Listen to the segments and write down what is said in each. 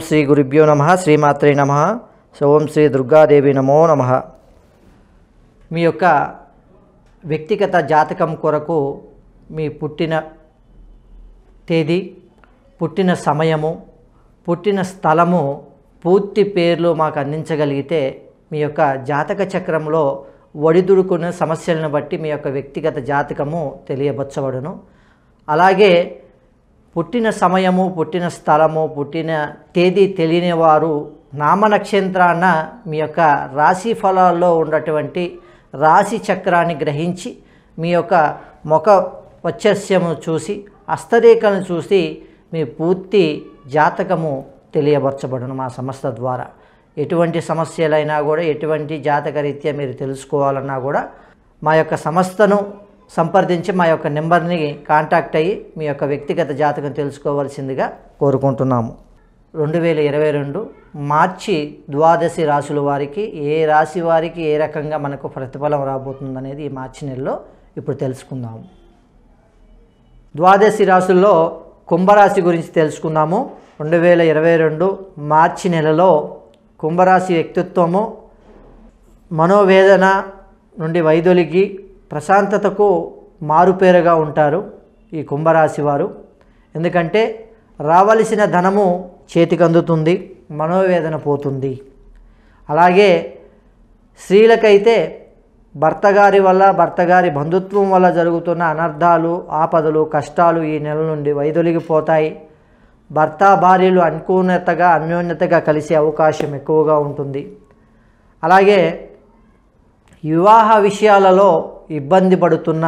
శ్రీ గురుభ్యో నమ శ్రీమాత్రే నమ ఓం శ్రీ దుర్గాదేవి నమో నమ మీ యొక్క వ్యక్తిగత జాతకం కొరకు మీ పుట్టిన తేదీ పుట్టిన సమయము పుట్టిన స్థలము పూర్తి పేర్లు మాకు అందించగలిగితే మీ యొక్క జాతక చక్రంలో ఒడిదుడుకున్న సమస్యలను బట్టి మీ యొక్క వ్యక్తిగత జాతకము తెలియబచ్చబడును అలాగే పుట్టిన సమయము పుట్టిన స్థలము పుట్టిన తేదీ తెలియని వారు నామనక్షత్రాన మీ యొక్క రాశి ఫలాల్లో ఉన్నటువంటి రాశి చక్రాన్ని గ్రహించి మీ యొక్క ముఖ వచ్చస్యము చూసి హస్తరేఖలను చూసి మీ పూర్తి జాతకము తెలియబరచబడును మా సంస్థ ద్వారా ఎటువంటి సమస్యలైనా కూడా ఎటువంటి జాతకరీత్యా మీరు తెలుసుకోవాలన్నా కూడా మా యొక్క సంస్థను సంప్రదించి మా యొక్క నెంబర్ని కాంటాక్ట్ అయ్యి మీ యొక్క వ్యక్తిగత జాతకం తెలుసుకోవాల్సిందిగా కోరుకుంటున్నాము రెండు వేల ఇరవై రెండు మార్చి ద్వాదశి రాశుల వారికి ఏ రాశి వారికి ఏ రకంగా మనకు ప్రతిఫలం రాబోతుందనేది ఈ మార్చి నెలలో ఇప్పుడు తెలుసుకుందాము ద్వాదశి రాశుల్లో కుంభరాశి గురించి తెలుసుకుందాము రెండు వేల ఇరవై రెండు మార్చి నెలలో కుంభరాశి వ్యక్తిత్వము మనోవేదన నుండి వైదొలిగి ప్రశాంతతకు మారుపేరుగా ఉంటారు ఈ కుంభరాశి వారు ఎందుకంటే రావలసిన ధనము చేతికి అందుతుంది మనోవేదన పోతుంది అలాగే స్త్రీలకైతే భర్త గారి వల్ల భర్త గారి బంధుత్వం వల్ల జరుగుతున్న అనర్థాలు ఆపదలు కష్టాలు ఈ నెల నుండి వైదొలిగిపోతాయి భర్త భార్యలు అనుకూలతగా అన్యోన్యతగా కలిసే అవకాశం ఎక్కువగా ఉంటుంది అలాగే వివాహ విషయాలలో ఇబ్బంది పడుతున్న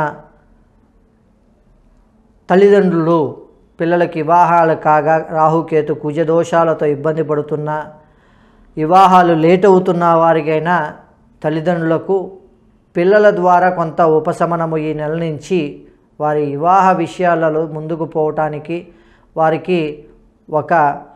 తల్లిదండ్రులు పిల్లలకి వివాహాలు కాగా రాహుకేతు కుజదోషాలతో ఇబ్బంది పడుతున్న వివాహాలు లేట్ అవుతున్న వారికైనా తల్లిదండ్రులకు పిల్లల ద్వారా కొంత ఉపశమనము ఈ నెల నుంచి వారి వివాహ విషయాలలో ముందుకు పోవటానికి వారికి ఒక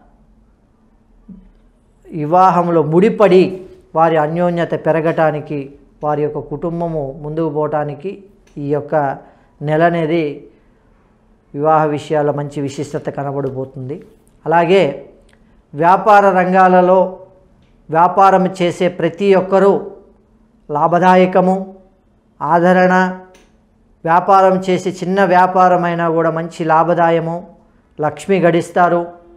వివాహంలో ముడిపడి వారి అన్యోన్యత పెరగటానికి వారి యొక్క కుటుంబము ముందుకు పోవటానికి ఈ యొక్క నెల అనేది వివాహ విషయాల మంచి విశిష్టత కనబడిపోతుంది అలాగే వ్యాపార రంగాలలో వ్యాపారం చేసే ప్రతి ఒక్కరూ లాభదాయకము ఆదరణ వ్యాపారం చేసి చిన్న వ్యాపారమైనా కూడా మంచి లాభదాయము లక్ష్మి గడిస్తారు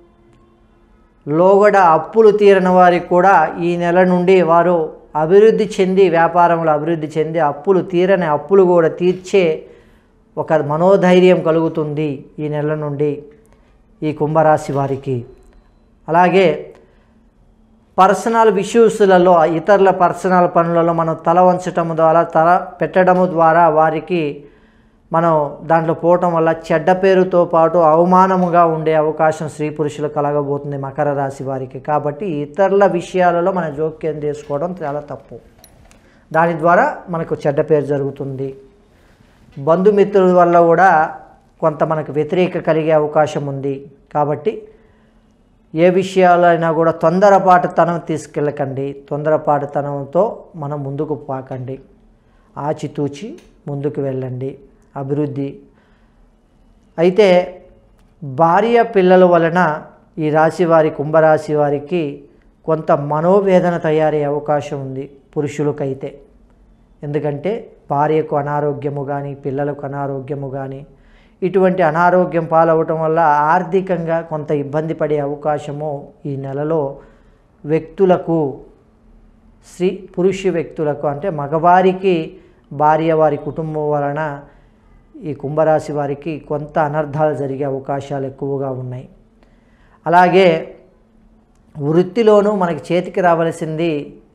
లోగడ అప్పులు తీరని వారికి కూడా ఈ నెల నుండి వారు అభివృద్ధి చెంది వ్యాపారంలో అభివృద్ధి చెంది అప్పులు తీరని అప్పులు కూడా తీర్చే ఒక మనోధైర్యం కలుగుతుంది ఈ నెల నుండి ఈ కుంభరాశి వారికి అలాగే పర్సనల్ ఇష్యూస్లలో ఇతరుల పర్సనల్ పనులలో మనం తల వంచటం ద్వారా తల పెట్టడము ద్వారా వారికి మనం దాంట్లో పోవటం వల్ల చెడ్డ పేరుతో పాటు అవమానముగా ఉండే అవకాశం స్త్రీ పురుషులు కలగబోతుంది మకర రాశి వారికి కాబట్టి ఇతరుల విషయాలలో మన జోక్యం చేసుకోవడం చాలా తప్పు దాని ద్వారా మనకు చెడ్డ పేరు జరుగుతుంది బంధుమిత్రుల వల్ల కూడా కొంత మనకు వ్యతిరేక కలిగే అవకాశం ఉంది కాబట్టి ఏ విషయాలైనా కూడా తొందరపాటుతనం తీసుకెళ్ళకండి తొందరపాటుతనంతో మనం ముందుకు పాకండి ఆచితూచి ముందుకు వెళ్ళండి అభివృద్ధి అయితే భార్య పిల్లల వలన ఈ రాశి వారి కుంభరాశి వారికి కొంత మనోవేదన తయారయ్యే అవకాశం ఉంది పురుషులకైతే ఎందుకంటే భార్యకు అనారోగ్యము కానీ పిల్లలకు అనారోగ్యము కానీ ఇటువంటి అనారోగ్యం పాలవటం వల్ల ఆర్థికంగా కొంత ఇబ్బంది పడే అవకాశము ఈ నెలలో వ్యక్తులకు స్త్రీ పురుష వ్యక్తులకు అంటే మగవారికి భార్య వారి కుటుంబం వలన ఈ కుంభరాశి వారికి కొంత అనర్థాలు జరిగే అవకాశాలు ఎక్కువగా ఉన్నాయి అలాగే వృత్తిలోనూ మనకి చేతికి రావలసింది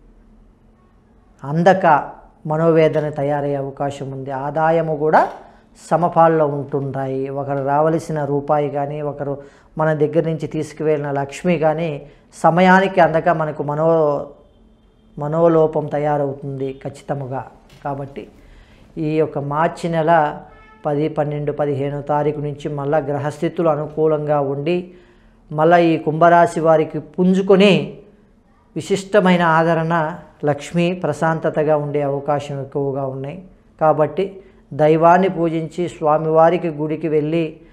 అందక మనోవేదన తయారయ్యే అవకాశం ఉంది ఆదాయము కూడా సమపాల్లో ఉంటుంటాయి ఒకరు రావలసిన రూపాయి కానీ ఒకరు మన దగ్గర నుంచి తీసుకువెళ్ళిన లక్ష్మి కానీ సమయానికి అందక మనకు మనో మనోలోపం తయారవుతుంది ఖచ్చితముగా కాబట్టి ఈ యొక్క మార్చి నెల పది పన్నెండు పదిహేను తారీఖు నుంచి మళ్ళా గ్రహస్థితులు అనుకూలంగా ఉండి మళ్ళీ ఈ కుంభరాశి వారికి పుంజుకొని విశిష్టమైన ఆదరణ లక్ష్మి ప్రశాంతతగా ఉండే అవకాశం ఎక్కువగా ఉన్నాయి కాబట్టి దైవాన్ని పూజించి స్వామివారికి గుడికి వెళ్ళి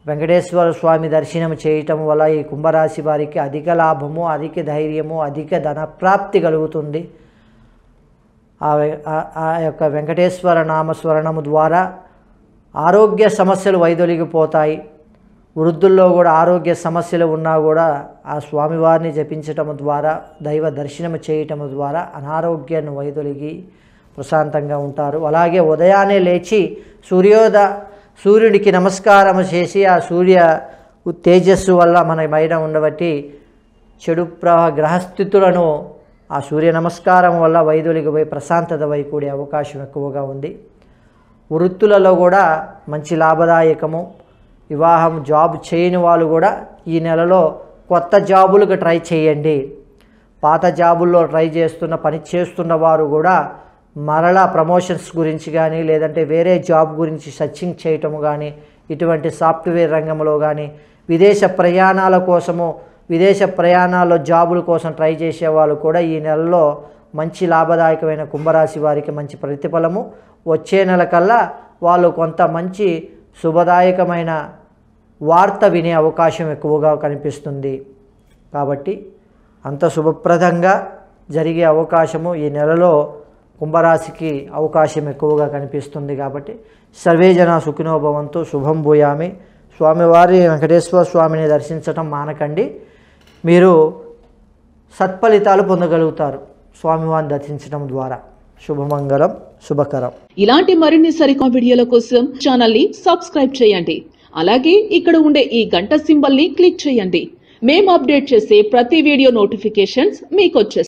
వెంకటేశ్వర స్వామి దర్శనం చేయటం వల్ల ఈ కుంభరాశి వారికి అధిక లాభము అధిక ధైర్యము అధిక ధనప్రాప్తి కలుగుతుంది ఆ వె- ఆ- ఆ యొక్క వెంకటేశ్వర నామస్మరణము ద్వారా ఆరోగ్య సమస్యలు వైదొలిగిపోతాయి వృద్ధుల్లో కూడా ఆరోగ్య సమస్యలు ఉన్నా కూడా ఆ స్వామివారిని జపించటము ద్వారా దైవ దర్శనం చేయటము ద్వారా అనారోగ్యాన్ని వైదొలిగి ప్రశాంతంగా ఉంటారు అలాగే ఉదయాన్నే లేచి సూర్యోద సూర్యుడికి నమస్కారం చేసి ఆ సూర్య తేజస్సు వల్ల మన బయట ఉండబట్టి చెడు ప్రవ గ్రహస్థితులను ఆ సూర్య నమస్కారం వల్ల వైదొలిగిపోయి ప్రశాంతత వైకూడే అవకాశం ఎక్కువగా ఉంది వృత్తులలో కూడా మంచి లాభదాయకము వివాహం జాబ్ చేయని వాళ్ళు కూడా ఈ నెలలో కొత్త జాబులకు ట్రై చేయండి పాత జాబుల్లో ట్రై చేస్తున్న పని చేస్తున్న వారు కూడా మరలా ప్రమోషన్స్ గురించి కానీ లేదంటే వేరే జాబ్ గురించి సర్చింగ్ చేయటము కానీ ఇటువంటి సాఫ్ట్వేర్ రంగంలో కానీ విదేశ ప్రయాణాల కోసము విదేశ ప్రయాణాల్లో జాబుల కోసం ట్రై చేసే వాళ్ళు కూడా ఈ నెలలో మంచి లాభదాయకమైన కుంభరాశి వారికి మంచి ప్రతిఫలము వచ్చే నెల కల్లా వాళ్ళు కొంత మంచి శుభదాయకమైన వార్త వినే అవకాశం ఎక్కువగా కనిపిస్తుంది కాబట్టి అంత శుభప్రదంగా జరిగే అవకాశము ఈ నెలలో కుంభరాశికి అవకాశం ఎక్కువగా కనిపిస్తుంది కాబట్టి సర్వే జన సుఖినోభవంతో శుభం భూయామి స్వామివారి వెంకటేశ్వర స్వామిని దర్శించటం మానకండి మీరు సత్ఫలితాలు పొందగలుగుతారు స్వామివారిని దర్శించడం ద్వారా శుభమంగళం శుభకరం ఇలాంటి మరిన్ని సరికొత్త వీడియోల కోసం ఛానల్ ని సబ్స్క్రైబ్ చేయండి అలాగే ఇక్కడ ఉండే ఈ గంట సింబల్ ని క్లిక్ చేయండి మేము అప్డేట్ చేసే ప్రతి వీడియో నోటిఫికేషన్స్ మీకు వచ్చేస్తాయి